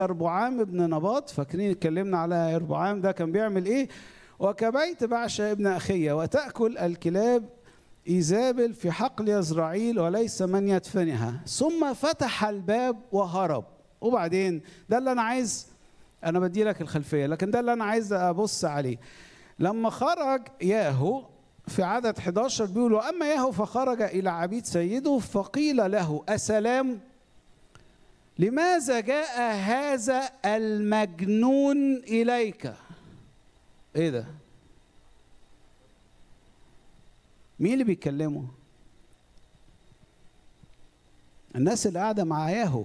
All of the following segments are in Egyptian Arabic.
اربعام ابن نباط فاكرين اتكلمنا على اربعام ده كان بيعمل ايه وكبيت بعشا ابن اخيه وتاكل الكلاب ايزابل في حقل يزرعيل وليس من يدفنها ثم فتح الباب وهرب وبعدين ده اللي انا عايز انا بدي لك الخلفيه لكن ده اللي انا عايز ابص عليه لما خرج ياهو في عدد 11 بيقول واما ياهو فخرج الى عبيد سيده فقيل له اسلام لماذا جاء هذا المجنون اليك ايه ده مين اللي بيتكلموا الناس اللي قاعده مع ياهو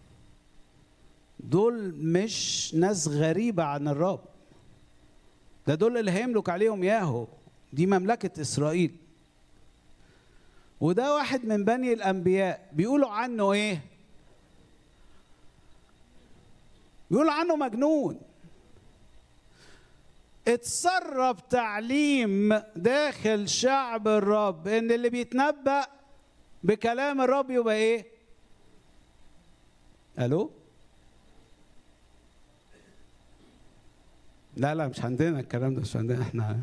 دول مش ناس غريبه عن الرب ده دول اللي هيملك عليهم ياهو دي مملكه اسرائيل وده واحد من بني الانبياء بيقولوا عنه ايه بيقولوا عنه مجنون اتسرب تعليم داخل شعب الرب ان اللي بيتنبأ بكلام الرب يبقى ايه الو لا لا مش عندنا الكلام ده مش عندنا احنا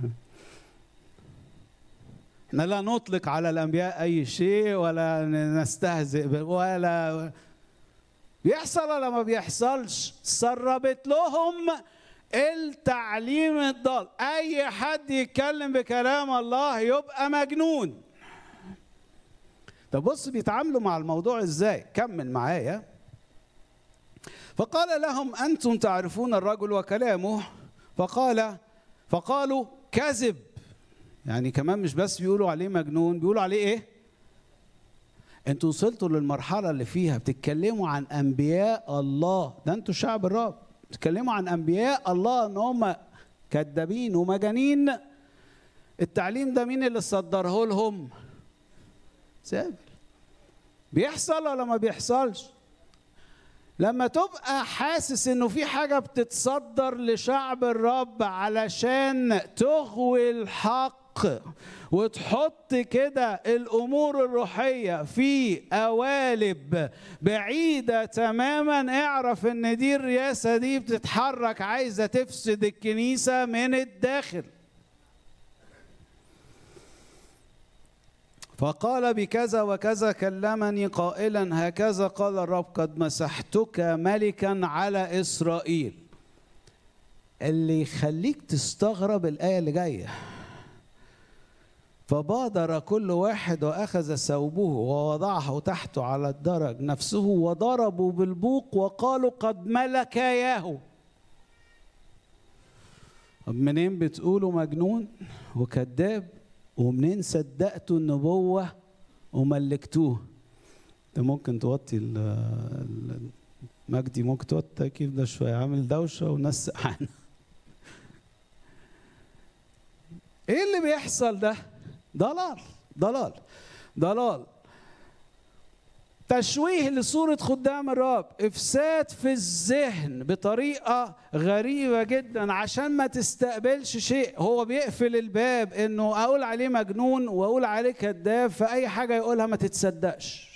احنا لا نطلق على الانبياء اي شيء ولا نستهزئ ولا بيحصل ولا ما بيحصلش سربت لهم التعليم الضال اي حد يتكلم بكلام الله يبقى مجنون طب بص بيتعاملوا مع الموضوع ازاي كمل معايا فقال لهم انتم تعرفون الرجل وكلامه فقال فقالوا كذب يعني كمان مش بس بيقولوا عليه مجنون بيقولوا عليه ايه انتوا وصلتوا للمرحله اللي فيها بتتكلموا عن انبياء الله ده انتوا شعب الرب بتتكلموا عن انبياء الله ان هم كذابين ومجانين التعليم ده مين اللي صدره لهم سابل بيحصل ولا ما بيحصلش لما تبقى حاسس انه في حاجه بتتصدر لشعب الرب علشان تغوي الحق وتحط كده الامور الروحيه في قوالب بعيده تماما اعرف ان دي الرياسه دي بتتحرك عايزه تفسد الكنيسه من الداخل فقال بكذا وكذا كلمني قائلا هكذا قال الرب قد مسحتك ملكا على اسرائيل اللي يخليك تستغرب الايه اللي جايه فبادر كل واحد واخذ ثوبه ووضعه تحته على الدرج نفسه وضربوا بالبوق وقالوا قد ملك ياهو طب منين بتقولوا مجنون وكذاب ومنين صدقتوا النبوة وملكتوه ده ممكن توطي ال مجدي ممكن توطي التكييف ده شوية عامل دوشة وناس سقعانة ايه اللي بيحصل ده ضلال ضلال ضلال تشويه لصورة خدام الرب إفساد في الذهن بطريقة غريبة جدا عشان ما تستقبلش شيء هو بيقفل الباب إنه أقول عليه مجنون وأقول عليه كذاب فأي حاجة يقولها ما تتصدقش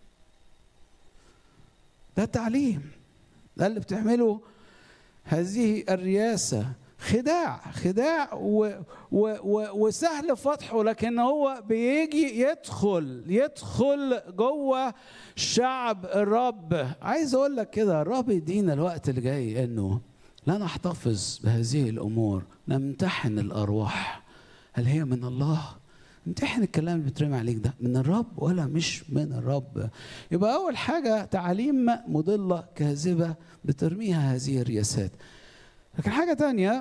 ده تعليم ده اللي بتعمله هذه الرياسة خداع خداع و و و وسهل فتحه لكن هو بيجي يدخل يدخل جوه شعب الرب عايز اقول لك كده الرب يدينا الوقت اللي جاي انه لا نحتفظ بهذه الامور نمتحن الارواح هل هي من الله امتحن الكلام اللي بيترمي عليك ده من الرب ولا مش من الرب يبقى اول حاجه تعاليم مضله كاذبه بترميها هذه الرياسات لكن حاجة تانية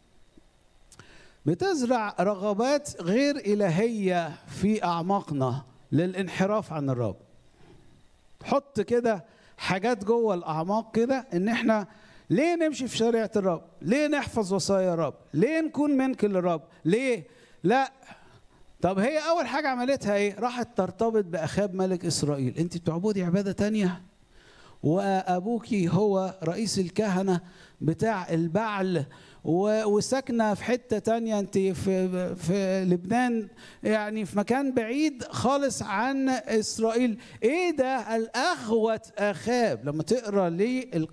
بتزرع رغبات غير إلهية في أعماقنا للانحراف عن الرب حط كده حاجات جوه الأعماق كده إن إحنا ليه نمشي في شريعة الرب ليه نحفظ وصايا الرب ليه نكون منك للرب ليه لا طب هي أول حاجة عملتها إيه راحت ترتبط بأخاب ملك إسرائيل أنت بتعبدي عبادة تانية وابوك هو رئيس الكهنه بتاع البعل وساكنه في حته تانية انت في في لبنان يعني في مكان بعيد خالص عن اسرائيل ايه ده الاغوت اخاب لما تقرا ليه